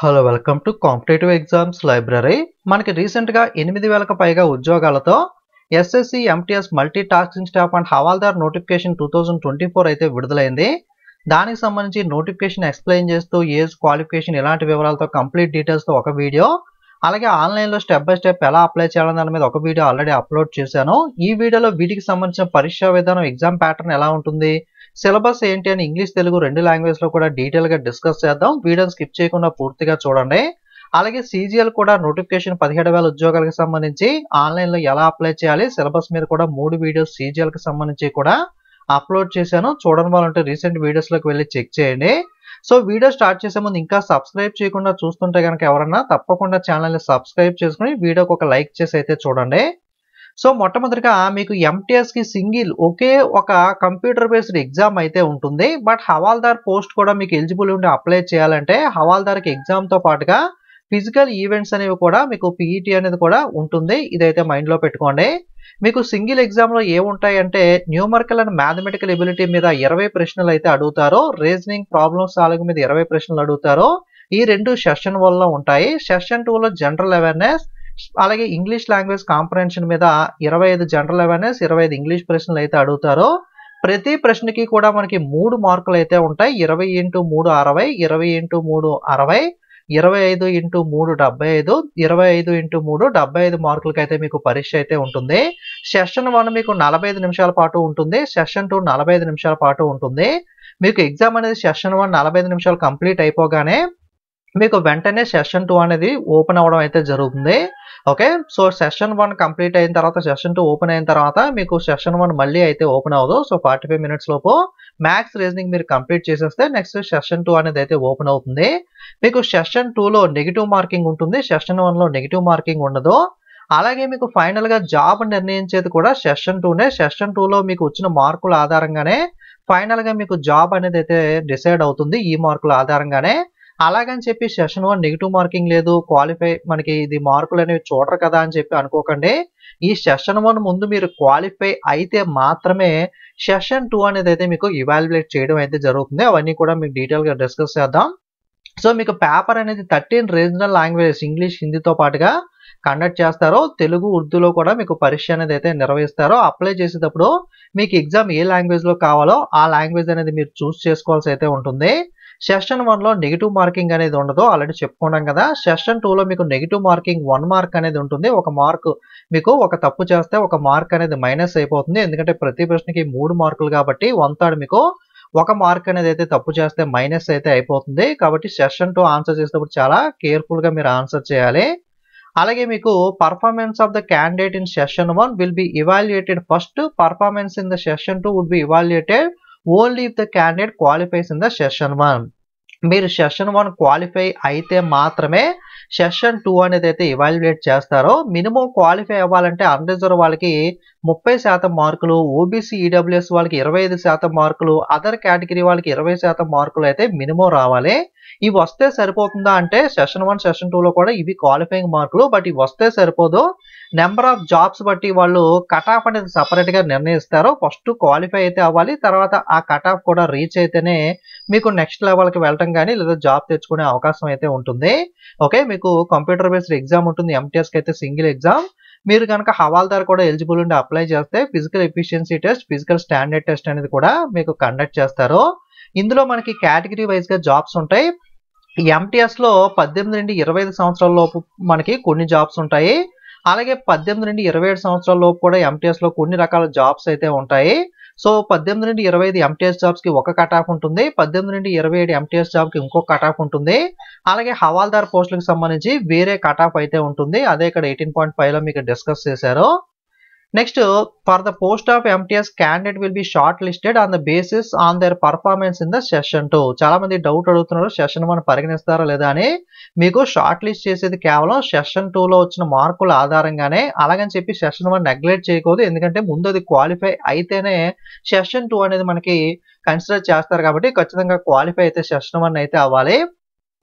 hello welcome to competitive exams library మనకి రీసెంట్గా ఎనిమిది వేలకు పైగా ఉద్యోగాలతో SSC MTS multi tasking staff and havaldar notification two thousand twenty four అయితే విడుదలైంది దానికి సంబంధించి నోటిఫికేషన్ ఎక్స్ప్లెయిన్ చేస్తూ ఏజ్ క్వాలిఫికేషన్ ఇలాంటి వివరాలతో కంప్లీట్ డీటెయిల్స్తో ఒక వీడియో అలాగే ఆన్లైన్లో స్టెప్ బై స్టెప్ ఎలా అప్లై చేయాలని దాని మీద ఒక వీడియో ఆల్రెడీ అప్లోడ్ చేశాను ఈ వీడియోలో వీటికి సంబంధించిన పరీక్షా విధానం ఎగ్జామ్ ప్యాటర్న్ ఎలా ఉంటుంది సిలబస్ ఏంటి అని ఇంగ్లీష్ తెలుగు రెండు లాంగ్వేజ్ లో కూడా డీటెయిల్ గా డిస్కస్ చేద్దాం వీడియోని స్కిప్ చేయకుండా పూర్తిగా చూడండి అలాగే సీజీఎల్ కూడా నోటిఫికేషన్ పదిహేడు వేల ఉద్యోగాలకు సంబంధించి ఆన్లైన్ లో ఎలా అప్లై చేయాలి సిలబస్ మీద కూడా మూడు వీడియోస్ సీజీఎల్ కి సంబంధించి కూడా అప్లోడ్ చేశాను చూడని వాళ్ళంటే రీసెంట్ వీడియోస్ లోకి వెళ్ళి చెక్ చేయండి సో వీడియో స్టార్ట్ చేసే ముందు ఇంకా సబ్స్క్రైబ్ చేయకుండా చూస్తుంటే కనుక ఎవరన్నా తప్పకుండా ఛానల్ ని సబ్స్క్రైబ్ చేసుకుని వీడియోకి ఒక లైక్ చేసి అయితే చూడండి సో మొట్టమొదటిగా మీకు ఎంటీఎస్ కి సింగిల్ ఒకే ఒక కంప్యూటర్ బేస్డ్ ఎగ్జామ్ అయితే ఉంటుంది బట్ హవాల్దార్ పోస్ట్ కూడా మీకు ఎలిజిబుల్ ఉండి అప్లై చేయాలంటే హవాల్దార్కి ఎగ్జామ్ తో పాటుగా ఫిజికల్ ఈవెంట్స్ అనేవి కూడా మీకు పీఈటీ అనేది కూడా ఉంటుంది ఇదైతే మైండ్ లో పెట్టుకోండి మీకు సింగిల్ ఎగ్జామ్ లో ఏముంటాయంటే న్యూమరికల్ అండ్ మ్యాథమెటికల్ ఎబిలిటీ మీద ఇరవై ప్రశ్నలు అయితే అడుగుతారో రీజనింగ్ ప్రాబ్లమ్ సాల్వింగ్ మీద ఇరవై ప్రశ్నలు అడుగుతారో ఈ రెండు సెషన్ వల్ల ఉంటాయి సెషన్ టూ లో జనరల్ అవేర్నెస్ అలాగే ఇంగ్లీష్ లాంగ్వేజ్ కాంప్రహెన్షన్ మీద ఇరవై ఐదు జనరల్ అవేర్నెస్ ఇరవై ఐదు ఇంగ్లీష్ ప్రశ్నలు అయితే అడుగుతారో ప్రతి ప్రశ్నకి కూడా మనకి మూడు మార్కులు అయితే ఉంటాయి ఇరవై ఇంటూ మూడు అరవై ఇరవై ఇంటూ మూడు అరవై ఇరవై ఐదు ఇంటూ మూడు డెబ్బై ఐదు ఇరవై ఐదు ఇంటూ మూడు డెబ్బై ఐదు మార్కులకి అయితే మీకు పరీక్ష అయితే ఉంటుంది సెషన్ వన్ మీకు నలభై ఐదు నిమిషాల పాటు ఉంటుంది సెషన్ టూ నలభై ఐదు నిమిషాల పాటు ఉంటుంది మీకు ఎగ్జామ్ అనేది సెషన్ వన్ నలభై ఐదు నిమిషాలు కంప్లీట్ అయిపోగానే మీకు వెంటనే సెషన్ టూ అనేది ఓపెన్ అవ్వడం అయితే జరుగుతుంది okay so session one complete అయిన తర్వాత సెషన్ టూ ఓపెన్ అయిన తర్వాత మీకు సెషన్ వన్ మళ్ళీ అయితే ఓపెన్ అవ్వదు సో ఫార్టీ ఫైవ్ మినిట్స్ లోపు మ్యాథ్స్ రీజనింగ్ మీరు కంప్లీట్ చేసేస్తే నెక్స్ట్ సెషన్ టూ అనేది అయితే ఓపెన్ అవుతుంది మీకు సెషన్ టూలో నెగిటివ్ మార్కింగ్ ఉంటుంది సెషన్ వన్లో నెగిటివ్ మార్కింగ్ ఉండదు అలాగే మీకు ఫైనల్ గా జాబ్ నిర్ణయించేది కూడా సెషన్ టూనే సెషన్ టూలో మీకు వచ్చిన మార్కుల ఆధారంగానే ఫైనల్ గా మీకు జాబ్ అనేది అయితే డిసైడ్ అవుతుంది ఈ మార్కుల ఆధారంగానే అలాగని చెప్పి సెషన్ వన్ నెగిటివ్ మార్కింగ్ లేదు క్వాలిఫై మనకి ఇది మార్కులు అనేవి చూడరు కదా అని చెప్పి అనుకోకండి ఈ సెషన్ వన్ ముందు మీరు క్వాలిఫై అయితే మాత్రమే సెషన్ టూ అనేది అయితే మీకు ఇవాల్యుయేట్ చేయడం అయితే జరుగుతుంది అవన్నీ కూడా మీకు డీటెయిల్ గా డిస్కస్ చేద్దాం సో మీకు పేపర్ అనేది థర్టీన్ రీజనల్ లాంగ్వేజెస్ ఇంగ్లీష్ హిందీతో పాటుగా కండక్ట్ చేస్తారో తెలుగు ఉర్దూలో కూడా మీకు పరీక్ష అనేది అయితే నిర్వహిస్తారో అప్లై చేసేటప్పుడు మీకు ఎగ్జామ్ ఏ లాంగ్వేజ్ లో కావాలో ఆ లాంగ్వేజ్ అనేది మీరు చూస్ చేసుకోవాల్సి అయితే ఉంటుంది సెషన్ వన్ లో నెగిటివ్ మార్కింగ్ అనేది ఉండదు ఆల్రెడీ చెప్పుకున్నాం కదా సెషన్ టూ లో మీకు నెగిటివ్ మార్కింగ్ వన్ మార్క్ అనేది ఉంటుంది ఒక మార్క్ మీకు ఒక తప్పు చేస్తే ఒక మార్క్ అనేది మైనస్ అయిపోతుంది ఎందుకంటే ప్రతి ప్రశ్నకి మూడు మార్కులు కాబట్టి వన్ థర్డ్ మీకు ఒక మార్క్ అనేది అయితే తప్పు చేస్తే మైనస్ అయితే అయిపోతుంది కాబట్టి సెషన్ టూ ఆన్సర్ చేసేటప్పుడు చాలా కేర్ఫుల్ గా మీరు ఆన్సర్ చేయాలి అలాగే మీకు performance of the candidate in session one will be evaluated first performance in the session two would be evaluated only if the candidate qualifies in the session one మీరు session one qualify అయితే మాత్రమే session two అనేది అయితే evaluate చేస్తారో minimum qualify అవ్వాలంటే unreserved వాళ్ళకి ముప్పై శాతం మార్కులు ఓబీసీ ఈడబ్ల్యూఎస్ వాళ్ళకి ఇరవై ఐదు శాతం మార్కులు అదర్ కేటగిరీ వాళ్ళకి ఇరవై శాతం మార్కులు అయితే మినిమం రావాలి ఇవి వస్తే సరిపోతుందా అంటే సెషన్ వన్ సెషన్ టూలో కూడా ఇవి క్వాలిఫైయింగ్ మార్కులు బట్ ఇవి వస్తే సరిపోదు నెంబర్ ఆఫ్ జాబ్స్ బట్టి వాళ్ళు కట్ ఆఫ్ అనేది సపరేట్ గా నిర్ణయిస్తారు ఫస్ట్ క్వాలిఫై అయితే అవ్వాలి తర్వాత ఆ కట్ ఆఫ్ కూడా రీచ్ అయితేనే మీకు నెక్స్ట్ లెవెల్కి వెళ్ళటం కానీ లేదా జాబ్ తెచ్చుకునే అవకాశం అయితే ఉంటుంది ఓకే మీకు కంప్యూటర్ బేస్డ్ ఎగ్జామ్ ఉంటుంది ఎంటీఎస్కి అయితే సింగిల్ ఎగ్జామ్ మీరు కనుక హవాల్దార్ కూడా ఎలిజిబుల్ ఉండి అప్లై చేస్తే physical efficiency test physical standard test అనేది కూడా మీకు కండక్ట్ చేస్తారు ఇందులో మనకి కేటగిరీ వైజ్ గా జాబ్స్ ఉంటాయి ఎంటీఎస్ లో పద్దెనిమిది నుండి ఇరవై ఐదు సంవత్సరాల లోపు మనకి కొన్ని జాబ్స్ ఉంటాయి అలాగే పద్దెనిమిది నుండి ఇరవై ఏడు సంవత్సరాల లోపు కూడా ఎంటీఎస్ లో కొన్ని రకాల జాబ్స్ అయితే ఉంటాయి సో పద్దెనిమిది నుండి ఇరవై ఐదు ఎంటీఎస్ జాబ్స్ కి ఒక కట్ ఆఫ్ ఉంటుంది పద్దెనిమిది నుండి ఇరవై ఏడు ఎంటీఎస్ జాబ్ కి ఇంకో కట్ ఆఫ్ ఉంటుంది అలాగే హవాల్దార్ పోస్టులకు సంబంధించి వేరే కట్ ఆఫ్ అయితే ఉంటుంది అదే ఇక్కడ ఎయిటీన్ పాయింట్ ఫైవ్ లో మీకు డిస్కస్ చేశారు next for the post of MTS candidate will be shortlisted on the basis on their performance in the session two చాలా మంది డౌట్ అడుగుతున్నారు సెషన్ వన్ పరిగణిస్తారా లేదా అని మీకు షార్ట్ లిస్ట్ చేసేది కేవలం సెషన్ లో వచ్చిన మార్కుల ఆధారంగానే అలాగని చెప్పి సెషన్ వన్ నెగ్లెక్ట్ చేయకూడదు ఎందుకంటే ముందు అది క్వాలిఫై అయితేనే సెషన్ టూ అనేది మనకి కన్సిడర్ చేస్తారు కాబట్టి ఖచ్చితంగా క్వాలిఫై అయితే సెషన్ వన్ అయితే అవ్వాలి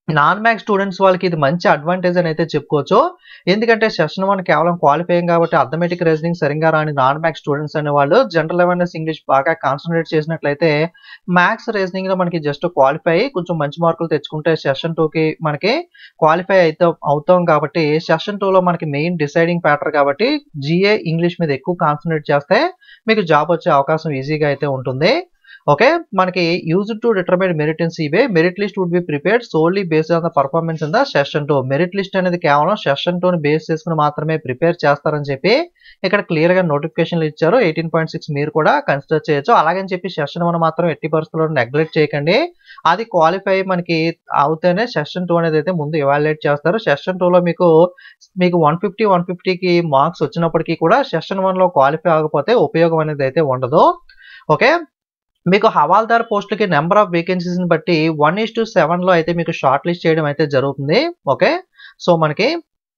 నాన్ మ్యాథ్స్ స్టూడెంట్స్ వాళ్ళకి ఇది మంచి అడ్వాంటేజ్ అని అయితే చెప్పుకోవచ్చు ఎందుకంటే సెషన్ వన్ కేవలం క్వాలిఫైయింగ్ కాబట్టి అథమెటిక్ రీజనింగ్ సరిగ్గా రాని నాన్ మ్యాథ్స్ స్టూడెంట్స్ అనే వాళ్ళు జనరల్ అవేర్నెస్ ఇంగ్లీష్ బాగా కాన్సన్ట్రేట్ చేసినట్లయితే మ్యాథ్స్ రీజనింగ్ లో మనకి జస్ట్ క్వాలిఫై కొంచెం మంచి మార్కులు తెచ్చుకుంటే సెషన్ టూకి మనకి క్వాలిఫై అయితే అవుతాం కాబట్టి సెషన్ టూలో మనకి మెయిన్ డిసైడింగ్ ఫ్యాక్టర్ కాబట్టి జిఏ ఇంగ్లీష్ మీద ఎక్కువ కాన్సన్ట్రేట్ చేస్తే మీకు జాబ్ వచ్చే అవకాశం ఈజీగా అయితే ఉంటుంది ఓకే మనకి use to determine merit in సిబే merit list would be prepared solely based on the performance in the session two merit list అనేది కేవలం సెషన్ టూని బేస్ చేసుకుని మాత్రమే ప్రిపేర్ చేస్తారని చెప్పి ఇక్కడ క్లియర్ గా నోటిఫికేషన్లు ఇచ్చారు ఎయిటీన్ పాయింట్ సిక్స్ మీరు కూడా కన్సిడర్ చేయొచ్చు అలాగని చెప్పి సెషన్ వన్ మాత్రం ఎట్టి పరిస్థితుల్లో నెగ్లెక్ట్ చేయకండి అది క్వాలిఫై మనకి అవుతేనే సెషన్ టూ అనేది అయితే ముందు ఎవాల్యుయేట్ చేస్తారు సెషన్ టూలో మీకు మీకు వన్ ఫిఫ్టీ వన్ ఫిఫ్టీకి మార్క్స్ వచ్చినప్పటికీ కూడా సెషన్ వన్ లో క్వాలిఫై అవ్వకపోతే ఉపయోగం అనేది అయితే ఉండదు ఓకే మీకు హవాల్దార్ పోస్టులకి నెంబర్ ఆఫ్ వేకెన్సీస్ని బట్టి వన్ ఇస్ టు సెవెన్లో అయితే మీకు షార్ట్ లిస్ట్ చేయడం అయితే జరుగుతుంది ఓకే సో మనకి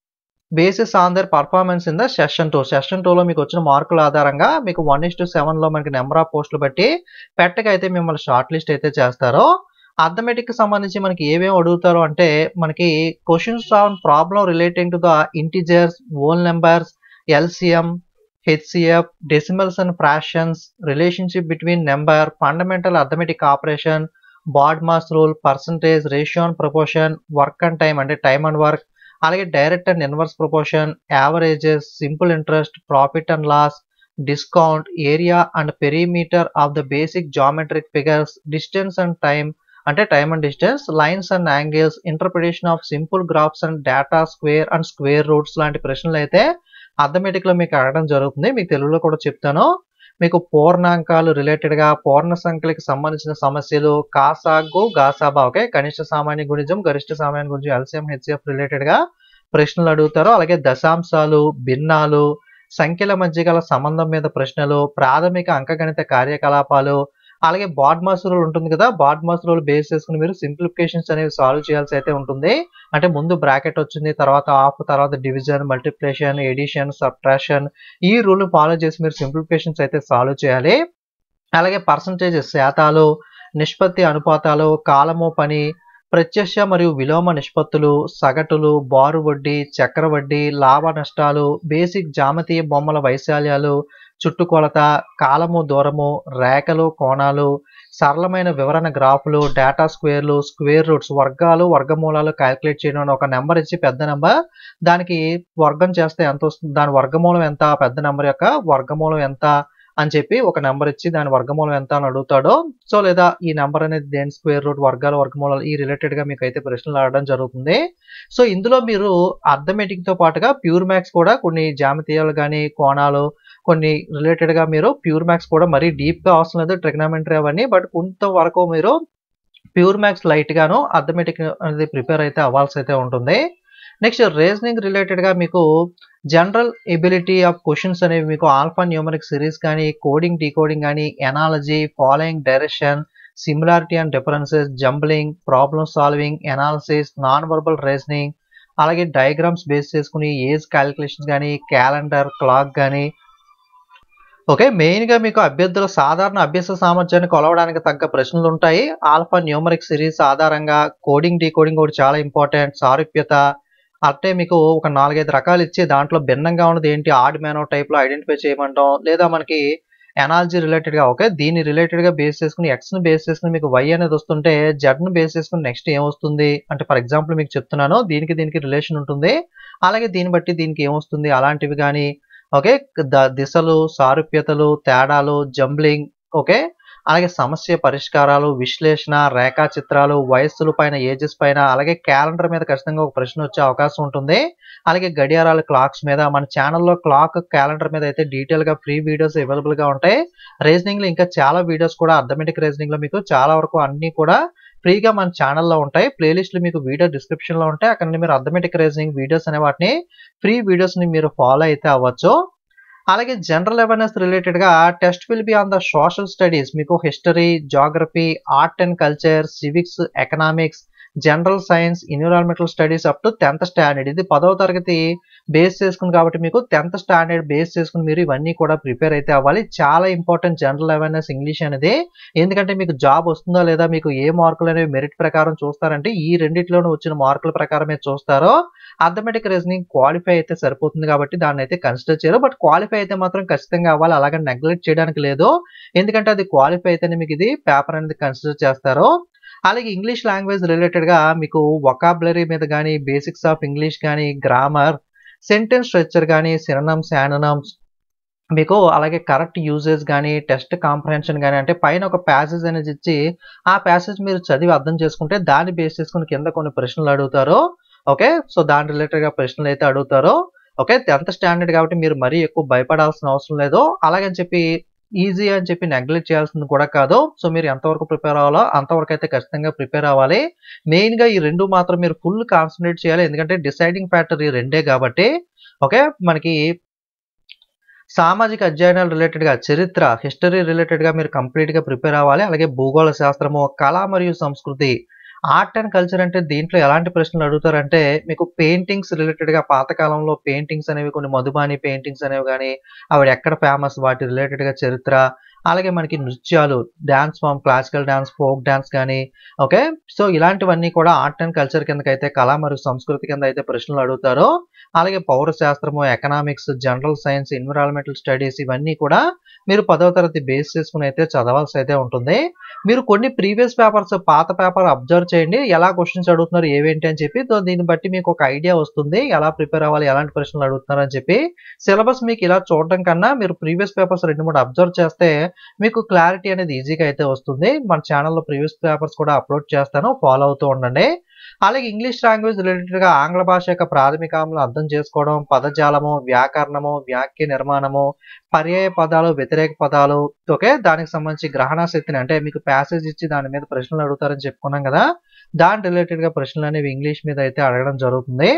basis on their performance in the session two session టూలో మీకు వచ్చిన మార్కుల ఆధారంగా మీకు వన్ ఇస్ టు సెవెన్లో మనకి నెంబర్ ఆఫ్ పోస్టులు బట్టి పెట్టగా అయితే మిమ్మల్ని షార్ట్ లిస్ట్ అయితే చేస్తారు అథమెటిక్ సంబంధించి మనకి ఏమేమి అడుగుతారు అంటే మనకి questions on problem relating to the integers whole numbers LCM HCF decimals and fractions relationship between number fundamental arithmetic operation BODMAS rule percentage ratio and proportion work and time అంటే time and work అలాగే direct and inverse proportion averages simple interest profit and loss discount area and perimeter of the basic geometric figures distance and time అంటే time and distance lines and angles interpretation of simple graphs and data square and square roots లాంటి ప్రశ్నలు అయితే arithmetic లో మీకు అడగడం జరుగుతుంది మీకు తెలుగులో కూడా చెప్తాను మీకు పూర్ణాంకాలు రిలేటెడ్ గా పూర్ణ సంఖ్యలకు సంబంధించిన సమస్యలు కాసాగు గాసాబా ఓకే కనిష్ట సామాన్య గుణిజం గరిష్ట సామాన్య గుణిజం ఎల్సిఎం హెచ్సిఎఫ్ రిలేటెడ్ గా ప్రశ్నలు అడుగుతారు అలాగే దశాంశాలు భిన్నాలు సంఖ్యల మధ్య గల సంబంధం మీద ప్రశ్నలు ప్రాథమిక అంకగణిత కార్యకలాపాలు అలాగే బాడ్ మాస్ రూల్ ఉంటుంది కదా బాడ్ మాస్ రూల్ బేస్ చేసుకుని మీరు సింప్లిఫికేషన్స్ అనేవి సాల్వ్ చేయాల్సి అయితే ఉంటుంది అంటే ముందు బ్రాకెట్ వచ్చింది తర్వాత ఆఫ్ తర్వాత డివిజన్ మల్టిప్లికేషన్ ఎడిషన్ సబ్ట్రాక్షన్ ఈ రూల్ ఫాలో చేసి మీరు సింప్లిఫికేషన్స్ అయితే సాల్వ్ చేయాలి అలాగే పర్సంటేజ్ శాతాలు నిష్పత్తి అనుపాతాలు కాలము పని ప్రత్యక్ష మరియు విలోమ నిష్పత్తులు సగటులు బారు వడ్డీ చక్ర వడ్డీ లాభ నష్టాలు బేసిక్ జామతీయ బొమ్మల వైశాల్యాలు చుట్టుకొలత కాలము దూరము రేఖలు కోణాలు సరళమైన వివరణ గ్రాఫులు డేటా స్క్వేర్లు స్క్వేర్ రూట్స్ వర్గాలు వర్గమూలాలు క్యాలిక్యులేట్ చేయడం ఒక నెంబర్ ఇచ్చి పెద్ద నెంబర్ దానికి వర్గం చేస్తే ఎంత వస్తుంది దాని వర్గమూలం ఎంత పెద్ద నెంబర్ యొక్క వర్గమూలం ఎంత అని చెప్పి ఒక నెంబర్ ఇచ్చి దాని వర్గమూలం ఎంత అని అడుగుతాడో సో లేదా ఈ నెంబర్ అనేది దేని స్క్వేర్ రూట్ వర్గాలు వర్గమూలాలు ఈ రిలేటెడ్ గా మీకు అయితే ప్రశ్నలు అడగడం జరుగుతుంది సో ఇందులో మీరు అర్థమెటిక్ తో పాటుగా ప్యూర్ మ్యాథ్స్ కూడా కొన్ని జామితీయాలు కానీ కోణాలు కొన్ని రిలేటెడ్ గా మీరు ప్యూర్ మ్యాథ్స్ కూడా మరీ డీప్ గా అవసరం లేదు ట్రిగ్నామెంటరీ అవన్నీ బట్ కొంతవరకు మీరు ప్యూర్ మ్యాథ్స్ లైట్ గాను అర్థమెటిక్ అనేది ప్రిపేర్ అయితే అవ్వాల్సి అయితే ఉంటుంది నెక్స్ట్ రీజనింగ్ రిలేటెడ్ గా మీకు జనరల్ ఎబిలిటీ ఆఫ్ క్వశ్చన్స్ అనేవి మీకు ఆల్ఫా న్యూమరిక్ సిరీస్ కానీ కోడింగ్ డీకోడింగ్ కానీ analogy following direction similarity and differences jumbling problem solving analysis non verbal reasoning అలాగే డయాగ్రామ్స్ బేస్ చేసుకుని ఏజ్ క్యాలిక్యులేషన్స్ కానీ క్యాలెండర్ క్లాక్ కానీ ఓకే మెయిన్ గా మీకు అభ్యర్థుల సాధారణ అభ్యాస సామర్థ్యాన్ని కొలవడానికి తగ్గ ప్రశ్నలు ఉంటాయి ఆల్ఫా న్యూమరిక్ సిరీస్ ఆధారంగా కోడింగ్ డీకోడింగ్ కూడా చాలా ఇంపార్టెంట్ సారూప్యత అంటే మీకు ఒక నాలుగైదు రకాలు ఇచ్చి దాంట్లో భిన్నంగా ఉన్నది ఏంటి ఆడ్ మ్యానో టైప్ లో ఐడెంటిఫై చేయమంటాం లేదా మనకి ఎనాలజీ రిలేటెడ్ గా ఓకే దీన్ని రిలేటెడ్ గా బేస్ చేసుకుని ఎక్స్ ని బేస్ చేసుకుని మీకు వై అనేది వస్తుంటే జెడ్ ను బేస్ చేసుకుని నెక్స్ట్ ఏమొస్తుంది అంటే ఫర్ ఎగ్జాంపుల్ మీకు చెప్తున్నాను దీనికి దీనికి రిలేషన్ ఉంటుంది అలాగే దీన్ని బట్టి దీనికి ఏమొస్తుంది అలాంటివి కానీ ఓకే దిశలు సారూప్యతలు తేడాలు జంబ్లింగ్ ఓకే అలాగే సమస్య పరిష్కారాలు విశ్లేషణ రేఖా చిత్రాలు వయస్సుల పైన ఏజెస్ పైన అలాగే క్యాలెండర్ మీద ఖచ్చితంగా ఒక ప్రశ్న వచ్చే అవకాశం ఉంటుంది అలాగే గడియారాల క్లాక్స్ మీద మన ఛానల్లో క్లాక్ క్యాలెండర్ మీద అయితే డీటెయిల్ గా ఫ్రీ వీడియోస్ అవైలబుల్ గా ఉంటాయి రీజనింగ్ లో ఇంకా చాలా వీడియోస్ కూడా అర్థమెటిక్ రీజనింగ్ లో మీకు చాలా వరకు అన్ని కూడా ఫ్రీగా మన ఛానల్లో ఉంటాయి ప్లేలిస్ట్లు మీకు వీడియో డిస్క్రిప్షన్ లో ఉంటాయి అక్కడ మీరు అర్థమెటిక్ రీజనింగ్ వీడియోస్ అనే వాటిని ఫ్రీ వీడియోస్ ని మీరు ఫాలో అయితే అవ్వచ్చు అలాగే జనరల్ అవేర్నెస్ రిలేటెడ్ గా test will be on the social studies మీకు history geography art and culture civics economics general science environmental studies up to tenth standard ఇది పదవ తరగతి బేస్ చేసుకుని కాబట్టి మీకు టెన్త్ స్టాండర్డ్ బేస్ చేసుకుని మీరు ఇవన్నీ కూడా ప్రిపేర్ అయితే అవ్వాలి చాలా ఇంపార్టెంట్ జనరల్ అవేర్నెస్ ఇంగ్లీష్ అనేది ఎందుకంటే మీకు జాబ్ వస్తుందా లేదా మీకు ఏ మార్కులు అనేవి మెరిట్ ప్రకారం చూస్తారంటే ఈ రెండిట్లోనూ వచ్చిన మార్కుల ప్రకారమే చూస్తారో అథమెటిక్ రీజనింగ్ క్వాలిఫై అయితే సరిపోతుంది కాబట్టి దాన్ని అయితే కన్సిడర్ చేయరు బట్ క్వాలిఫై అయితే మాత్రం ఖచ్చితంగా అవ్వాలి అలాగే నెగ్లెక్ట్ చేయడానికి లేదు ఎందుకంటే అది క్వాలిఫై అయితేనే మీకు ఇది పేపర్ అనేది కన్సిడర్ చేస్తారు అలాగే ఇంగ్లీష్ లాంగ్వేజ్ రిలేటెడ్గా మీకు వొకాబులరీ మీద కానీ బేసిక్స్ ఆఫ్ ఇంగ్లీష్ కానీ గ్రామర్ సెంటెన్స్ స్ట్రక్చర్ కానీ సిరనమ్స్ యాననమ్స్ మీకు అలాగే కరెక్ట్ యూజెస్ కానీ టెస్ట్ కాంప్రహెన్షన్ కానీ అంటే పైన ఒక ప్యాసేజ్ అనేది ఇచ్చి ఆ ప్యాసేజ్ మీరు చదివి అర్థం చేసుకుంటే దాన్ని బేస్ చేసుకుని కింద కొన్ని ప్రశ్నలు అడుగుతారు ఓకే సో దాని రిలేటెడ్గా ప్రశ్నలు అయితే అడుగుతారు ఓకే టెన్త్ స్టాండర్డ్ కాబట్టి మీరు మరీ ఎక్కువ భయపడాల్సిన అవసరం లేదు అలాగని చెప్పి ఈజీ అని చెప్పి నెగ్లెక్ట్ చేయాల్సింది కూడా కాదు సో మీరు ఎంతవరకు ప్రిపేర్ అవ్వాలో అంతవరకు అయితే ఖచ్చితంగా ప్రిపేర్ అవ్వాలి మెయిన్గా ఈ రెండు మాత్రం మీరు ఫుల్ కాన్సన్ట్రేట్ చేయాలి ఎందుకంటే డిసైడింగ్ ఫ్యాక్టర్ ఈ రెండే కాబట్టి ఓకే మనకి సామాజిక అధ్యయనాలు రిలేటెడ్గా చరిత్ర హిస్టరీ రిలేటెడ్గా మీరు కంప్లీట్గా ప్రిపేర్ అవ్వాలి అలాగే భూగోళ శాస్త్రము కళ మరియు సంస్కృతి ఆర్ట్ అండ్ కల్చర్ అంటే దీంట్లో ఎలాంటి ప్రశ్నలు అడుగుతారంటే మీకు పెయింటింగ్స్ రిలేటెడ్గా పాతకాలంలో పెయింటింగ్స్ అనేవి కొన్ని మధుబాని పెయింటింగ్స్ అనేవి కానీ ఆవిడ ఎక్కడ ఫేమస్ వాటి రిలేటెడ్గా చరిత్ర అలాగే మనకి నృత్యాలు dance form classical dance folk dance కానీ ఓకే సో ఇలాంటివన్నీ కూడా ఆర్ట్ అండ్ కల్చర్ కిందకైతే కళ మరియు సంస్కృతి కింద అయితే ప్రశ్నలు అడుగుతారు అలాగే పౌర శాస్త్రము economics general science environmental studies ఇవన్నీ కూడా మీరు పదవ తరగతి బేస్ చేసుకుని అయితే చదవాల్సి అయితే ఉంటుంది మీరు కొన్ని ప్రీవియస్ పేపర్స్ పాత పేపర్ అబ్జర్వ్ చేయండి ఎలా క్వశ్చన్స్ అడుగుతున్నారు ఏవేంటి అని చెప్పి సో దీన్ని బట్టి మీకు ఒక ఐడియా వస్తుంది ఎలా ప్రిపేర్ అవ్వాలి ఎలాంటి ప్రశ్నలు అడుగుతున్నారు అని చెప్పి సిలబస్ మీకు ఇలా చూడడం కన్నా మీరు ప్రీవియస్ పేపర్స్ రెండు మూడు అబ్జర్వ్ చేస్తే మీకు క్లారిటీ అనేది ఈజీగా అయితే వస్తుంది మన ఛానల్లో ప్రీవియస్ పేపర్స్ కూడా అప్లోడ్ చేస్తాను ఫాలో అవుతూ ఉండండి అలాగే ఇంగ్లీష్ లాంగ్వేజ్ రిలేటెడ్గా ఆంగ్ల భాష యొక్క ప్రాథమికాలను అర్థం చేసుకోవడం పదజాలము వ్యాకరణము వాక్య నిర్మాణము పర్యాయ పదాలు వ్యతిరేక పదాలు ఓకే దానికి సంబంధించి గ్రహణ శక్తిని అంటే మీకు ప్యాసేజ్ ఇచ్చి దాని మీద ప్రశ్నలు అడుగుతారని చెప్పుకున్నాం కదా దాని రిలేటెడ్గా ప్రశ్నలు అనేవి ఇంగ్లీష్ మీద అయితే అడగడం జరుగుతుంది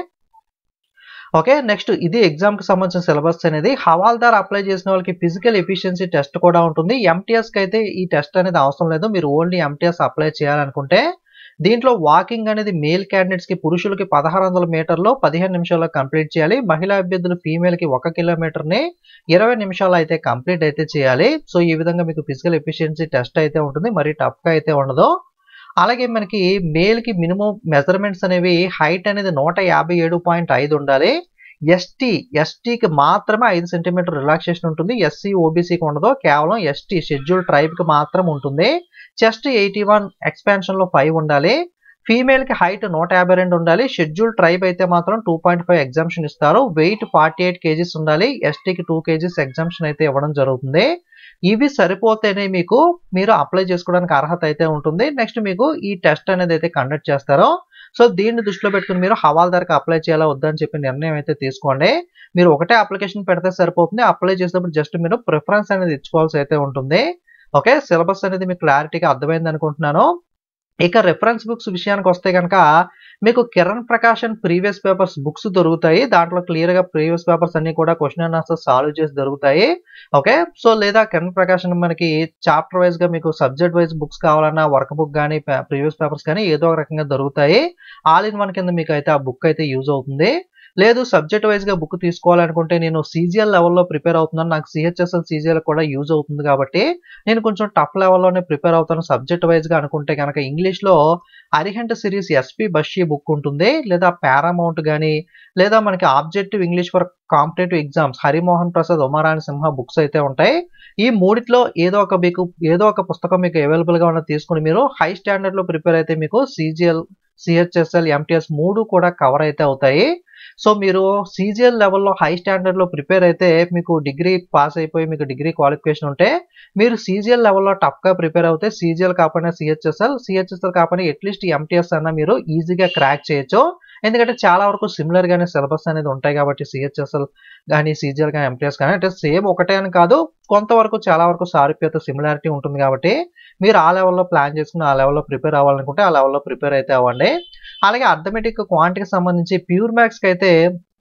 ఓకే నెక్స్ట్ ఇది ఎగ్జామ్ కి సంబంధించిన సిలబస్ అనేది హవాల్దార్ అప్లై చేసిన వాళ్ళకి ఫిజికల్ ఎఫిషియన్సీ టెస్ట్ కూడా ఉంటుంది ఎంటీఎస్ కి అయితే ఈ టెస్ట్ అనేది అవసరం లేదు మీరు ఓన్లీ ఎంటీఎస్ అప్లై చేయాలనుకుంటే దీంట్లో వాకింగ్ అనేది మేల్ క్యాండిడేట్స్ కి పురుషులకి పదహారు వందల మీటర్లో పదిహేను నిమిషాల్లో కంప్లీట్ చేయాలి మహిళా అభ్యర్థులు ఫీమేల్ కి ఒక కిలోమీటర్ ని ఇరవై నిమిషాలు అయితే కంప్లీట్ అయితే చేయాలి సో ఈ విధంగా మీకు ఫిజికల్ ఎఫిషియన్సీ టెస్ట్ అయితే ఉంటుంది మరి టఫ్ గా అయితే ఉండదు అలాగే మనకి మేల్ కి మినిమం మెజర్మెంట్స్ అనేవి హైట్ అనేది నూట యాభై ఏడు పాయింట్ ఐదు ఉండాలి ఎస్టీ ఎస్టీకి మాత్రమే ఐదు సెంటీమీటర్ రిలాక్సేషన్ ఉంటుంది ఎస్సీ ఓబీసీకి ఉండదు కేవలం ఎస్టీ షెడ్యూల్ ట్రైబ్కి మాత్రం ఉంటుంది చెస్ట్ ఎయిటీ వన్ ఎక్స్పాన్షన్లో ఫైవ్ ఉండాలి ఫీమేల్కి హైట్ నూట యాభై రెండు ఉండాలి షెడ్యూల్ ట్రైబ్ అయితే మాత్రం టూ పాయింట్ ఫైవ్ ఎగ్జామ్షన్ ఇస్తారు వెయిట్ ఫార్టీ ఎయిట్ కేజీస్ ఉండాలి ఎస్టీకి టూ కేజీస్ ఎగ్జామ్షన్ అయితే ఇవ్వడం జరుగుతుంది ఇవి సరిపోతేనే మీకు మీరు అప్లై చేసుకోవడానికి అర్హత అయితే ఉంటుంది నెక్స్ట్ మీకు ఈ టెస్ట్ అనేది అయితే కండక్ట్ చేస్తారో సో దీన్ని దృష్టిలో పెట్టుకుని మీరు హవాల్దార్కి అప్లై చేయాలా వద్దని చెప్పి నిర్ణయం అయితే తీసుకోండి మీరు ఒకటే అప్లికేషన్ పెడితే సరిపోతుంది అప్లై చేసినప్పుడు జస్ట్ మీరు ప్రిఫరెన్స్ అనేది ఇచ్చుకోవాల్సి అయితే ఉంటుంది ఓకే సిలబస్ అనేది మీకు క్లారిటీగా అర్థమైంది అనుకుంటున్నాను ఇక రెఫరెన్స్ బుక్స్ విషయానికి వస్తే కనుక మీకు Kiran Prakashan previous papers books దొరుకుతాయి దాంట్లో క్లియర్ గా ప్రీవియస్ పేపర్స్ అన్ని కూడా క్వశ్చన్ అండ్ ఆన్సర్ సాల్వ్ చేసి దొరుకుతాయి ఓకే సో లేదా కిరణ్ ప్రకాశన్ మనకి చాప్టర్ వైజ్ గా మీకు సబ్జెక్ట్ వైజ్ బుక్స్ కావాలన్నా వర్క్ బుక్ కానీ ప్రీవియస్ పేపర్స్ కానీ ఏదో ఒక రకంగా దొరుకుతాయి ఆల్ ఇన్ వన్ కింద మీకు అయితే ఆ బుక్ అయితే యూజ్ అవుతుంది లేదు సబ్జెక్ట్ వైజ్ గా బుక్ తీసుకోవాలనుకుంటే నేను సీజీఎల్ లెవెల్లో ప్రిపేర్ అవుతున్నాను నాకు సిహెచ్ఎస్ఎల్ సీజీఎల్ కూడా యూజ్ అవుతుంది కాబట్టి నేను కొంచెం టఫ్ లెవెల్లోనే ప్రిపేర్ అవుతాను సబ్జెక్ట్ వైజ్ గా అనుకుంటే కనుక ఇంగ్లీష్ లో Arihant series SP Bakshi book ఉంటుంది లేదా పారామౌంట్ కానీ లేదా మనకి objective English for competitive exams Harimohan Prasad Umarani Sinha books అయితే ఉంటాయి ఈ మూడిట్లో ఏదో ఒక మీకు ఏదో ఒక పుస్తకం మీకు అవైలబుల్ గా ఉన్న తీసుకుని మీరు హై స్టాండర్డ్ లో ప్రిపేర్ అయితే మీకు సీజీఎల్ సిహెచ్ఎస్ఎల్ ఎంటీఎస్ మూడు కూడా కవర్ అయితే అవుతాయి సో మీరు సీజీఎల్ లెవెల్లో హై స్టాండర్డ్లో ప్రిపేర్ అయితే మీకు డిగ్రీ పాస్ అయిపోయి మీకు డిగ్రీ క్వాలిఫికేషన్ ఉంటే మీరు సీజీఎల్ లెవెల్లో టఫ్గా ప్రిపేర్ అవుతే సీజీఎల్ కాకపోయినా సిహెచ్ఎస్ఎల్ సిహెచ్ఎస్ఎల్ కాకపోయినా అట్లీస్ట్ ఎంటీఎస్ అన్న మీరు ఈజీగా క్రాక్ చేయొచ్చు ఎందుకంటే చాలా వరకు సిమిలర్ గానే సిలబస్ అనేది ఉంటాయి కాబట్టి సిహెచ్ఎస్ఎల్ కానీ సీజీఎల్ కానీ ఎంటీఎస్ కానీ అంటే సేమ్ ఒకటే అని కాదు కొంతవరకు చాలా వరకు సారూప్యత సిమిలారిటీ ఉంటుంది కాబట్టి మీరు ఆ లెవెల్లో ప్లాన్ చేసుకుని ఆ లెవెల్లో ప్రిపేర్ అవ్వాలనుకుంటే ఆ లెవెల్లో ప్రిపేర్ అయితే అవ్వండి అలాగే అర్థమెటిక్ క్వాంటిటీకి సంబంధించి ప్యూర్ మ్యాథ్స్కి అయితే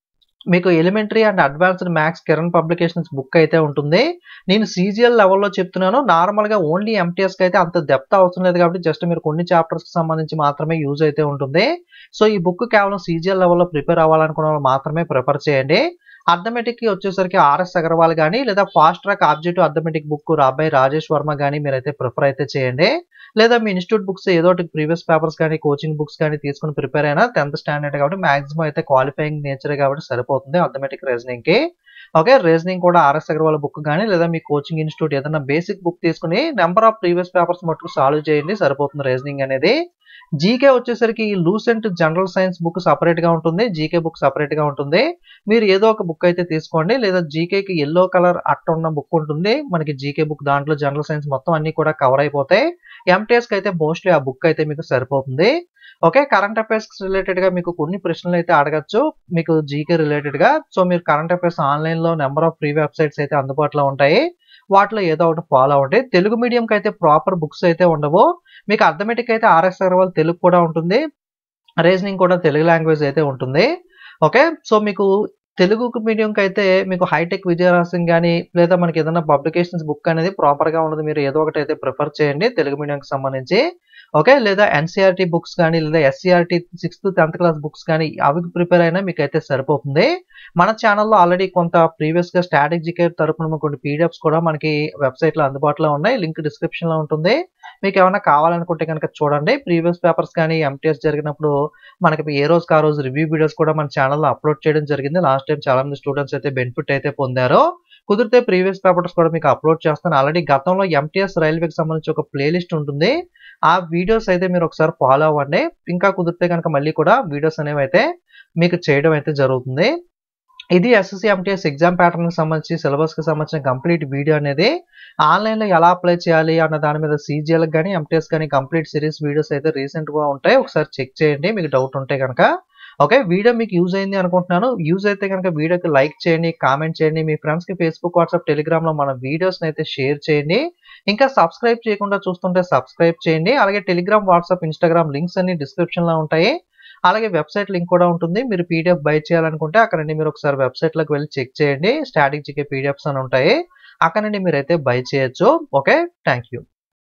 మీకు elementary and advanced maths Kiran publications book అయితే ఉంటుంది నేను సీజీఎల్ లెవెల్లో చెప్తున్నాను నార్మల్గా ఓన్లీ ఎంటీఎస్కి అయితే అంత డెప్త్ అవసరం లేదు కాబట్టి జస్ట్ మీరు కొన్ని చాప్టర్స్కి సంబంధించి మాత్రమే యూజ్ అయితే ఉంటుంది సో ఈ బుక్ కేవలం సీజీఎల్ లెవెల్లో ప్రిపేర్ అవ్వాలనుకున్న వాళ్ళు మాత్రమే ప్రిఫర్ చేయండి అర్థమెటిక్ వచ్చేసరికి ఆర్ఎస్ అగర్వాల్ కానీ లేదా fast track objective arithmetic book రాబాయ్ రాజేష్ వర్మ కానీ మీరైతే ప్రిఫర్ అయితే చేయండి లేదా మీ ఇన్స్టిట్యూట్ బుక్స్ ఏదో ఒకటి ప్రీవియస్ పేపర్స్ కానీ కోచింగ్ బుక్స్ కానీ తీసుకుని ప్రిపేర్ అయినా టెన్త్ స్టాండర్డ్ కాబట్టి మాక్సిమం అయితే క్వాలిఫైయింగ్ నేచర్ కాబట్టి సరిపోతుంది అర్థమెటిక్ రీజనింగ్ కి ఓకే రీజనింగ్ కూడా ఆర్ఎస్ అగర్వాల్ బుక్ కానీ లేదా మీ కోచింగ్ ఇన్స్టిట్యూట్ ఏదైనా బేసిక్ బుక్ తీసుకుని నెంబర్ ఆఫ్ ప్రీవియస్ పేపర్స్ మటుకు సాల్వ్ చేయండి సరిపోతుంది రీజనింగ్ అనేది జీకే వచ్చేసరికి Lucent general science book separate గా ఉంటుంది జీకే బుక్ సపరేట్ గా ఉంటుంది మీరు ఏదో ఒక బుక్ అయితే తీసుకోండి లేదా జీకేకి ఎల్లో కలర్ అట్ట ఉన్న బుక్ ఉంటుంది మనకి జీకే బుక్ దాంట్లో జనరల్ సైన్స్ మొత్తం అన్ని కూడా కవర్ అయిపోతాయి ఎంటీఎస్ కి అయితే మోస్ట్లీ ఆ బుక్ అయితే మీకు సరిపోతుంది ఓకే కరెంట్ అఫైర్స్ రిలేటెడ్ గా మీకు కొన్ని ప్రశ్నలు అయితే అడగచ్చు మీకు జీకే రిలేటెడ్ గా సో మీరు కరెంట్ అఫైర్స్ ఆన్లైన్ లో నెంబర్ ఆఫ్ ఫ్రీ వెబ్సైట్స్ అయితే అందుబాటులో ఉంటాయి వాటిలో ఏదో ఒకటి ఫాలో అవ్వండి తెలుగు మీడియంకి అయితే ప్రాపర్ బుక్స్ అయితే ఉండవు మీకు అర్థమెటిక్ అయితే ఆర్ఎస్ అగర్వాల్ తెలుగు కూడా ఉంటుంది రీజనింగ్ కూడా తెలుగు లాంగ్వేజ్ అయితే ఉంటుంది ఓకే సో మీకు తెలుగు మీడియంకి అయితే మీకు హైటెక్ విజయరాసింగ్ కానీ లేదా మనకి ఏదైనా పబ్లికేషన్స్ బుక్ అనేది ప్రాపర్గా ఉన్నది మీరు ఏదో ఒకటి అయితే ప్రిఫర్ చేయండి తెలుగు మీడియంకి సంబంధించి ఓకే లేదా ఎన్సీఆర్టీ బుక్స్ కానీ లేదా SCERT sixth tenth class books కానీ అవి ప్రిపేర్ అయినా మీకు అయితే సరిపోతుంది మన ఛానల్లో ఆల్రెడీ కొంత ప్రీవియస్గా స్ట్రాటజీకే తరపున కొన్ని పీడిఎఫ్స్ కూడా మనకి వెబ్సైట్లో అందుబాటులో ఉన్నాయి లింక్ డిస్క్రిప్షన్లో ఉంటుంది మీకు ఏమైనా కావాలనుకుంటే కనుక చూడండి ప్రీవియస్ పేపర్స్ కానీ ఎంటీఎస్ జరిగినప్పుడు మనకి ఏ రోజుకి ఆ రోజు రివ్యూ వీడియోస్ కూడా మన ఛానల్లో అప్లోడ్ చేయడం జరిగింది లాస్ట్ టైం చాలా మంది స్టూడెంట్స్ అయితే బెనిఫిట్ అయితే పొందారు కుదిరితే ప్రీవియస్ పేపర్స్ కూడా మీకు అప్లోడ్ చేస్తాను ఆల్రెడీ గతంలో ఎంటీఎస్ రైల్వేకి సంబంధించి ఒక ప్లేలిస్ట్ ఉంటుంది ఆ వీడియోస్ అయితే మీరు ఒకసారి ఫాలో అవ్వండి ఇంకా కుదిరితే కనుక మళ్ళీ కూడా వీడియోస్ అనేవి అయితే మీకు చేయడం అయితే జరుగుతుంది ఇది ఎస్ఎస్సి ఎంటీఎస్ ఎగ్జామ్ ప్యాటర్న్కి సంబంధించి సిలబస్కి సంబంధించిన కంప్లీట్ వీడియో అనేది ఆన్లైన్లో ఎలా అప్లై చేయాలి అన్న దాని మీద సీజీఎల్కి కానీ ఎంటీఎస్ కానీ కంప్లీట్ సిరీస్ వీడియోస్ అయితే రీసెంట్గా ఉంటాయి ఒకసారి చెక్ చేయండి మీకు డౌట్ ఉంటే కనుక ఓకే వీడియో మీకు యూజ్ అయింది అనుకుంటున్నాను యూజ్ అయితే కనుక వీడియోకి లైక్ చేయండి కామెంట్ చేయండి మీ ఫ్రెండ్స్కి ఫేస్బుక్ వాట్సాప్ టెలిగ్రామ్లో మన వీడియోస్ని అయితే షేర్ చేయండి ఇంకా సబ్స్క్రైబ్ చేయకుండా చూస్తుంటే సబ్స్క్రైబ్ చేయండి అలాగే టెలిగ్రామ్ వాట్సాప్ ఇన్స్టాగ్రామ్ లింక్స్ అన్ని డిస్క్రిప్షన్లో ఉంటాయి అలాగే వెబ్సైట్ లింక్ కూడా ఉంటుంది మీరు పీడిఎఫ్ బై చేయాలనుకుంటే అక్కడ నుండి మీరు ఒకసారి వెబ్సైట్లోకి వెళ్ళి చెక్ చేయండి స్టాటిక్ జీకే పీడిఎఫ్స్ అని ఉంటాయి అక్కడ నుండి మీరైతే బై చేయొచ్చు ఓకే థ్యాంక్ యూ